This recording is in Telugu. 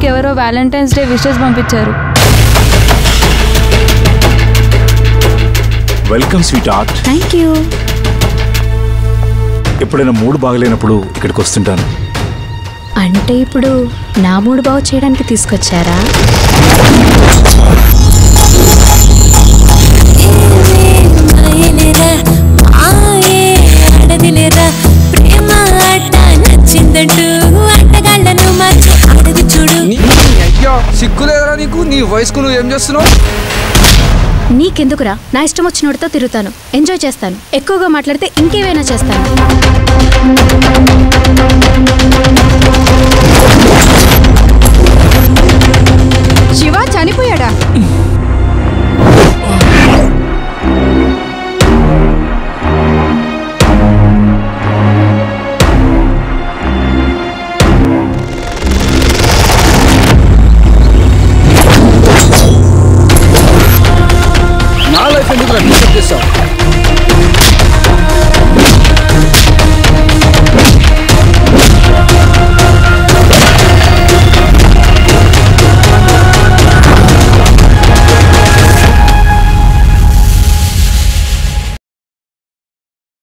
ఎవరో వ్యాలంటైన్స్ డే విషెస్ పంపించారు welcome sweet art thank you ఎప్పుడైనా మూడు బాగలేనప్పుడు ఇక్కడికి వస్తుంటాను అంటే ఇప్పుడు నా మూడు బాగు చేయడానికి తీసుకొచ్చారా మాయలేరా మాయే ఆడదిలేరా ప్రేమ ఆట నచ్చిందంటూ ఆటగాళ్ళను మార్చి ఆడది చూడు నీ అయ్యా సిగ్గులేదురా నీకు నీ వయసుకు నువ్వు ఏం చేస్తున్నావు నీకెందుకురా నా ఇష్టం వచ్చినోడితో తిరుగుతాను ఎంజాయ్ చేస్తాను ఎక్కువగా మాట్లాడితే ఇంకేమైనా చేస్తాను శివ చనిపోయాడా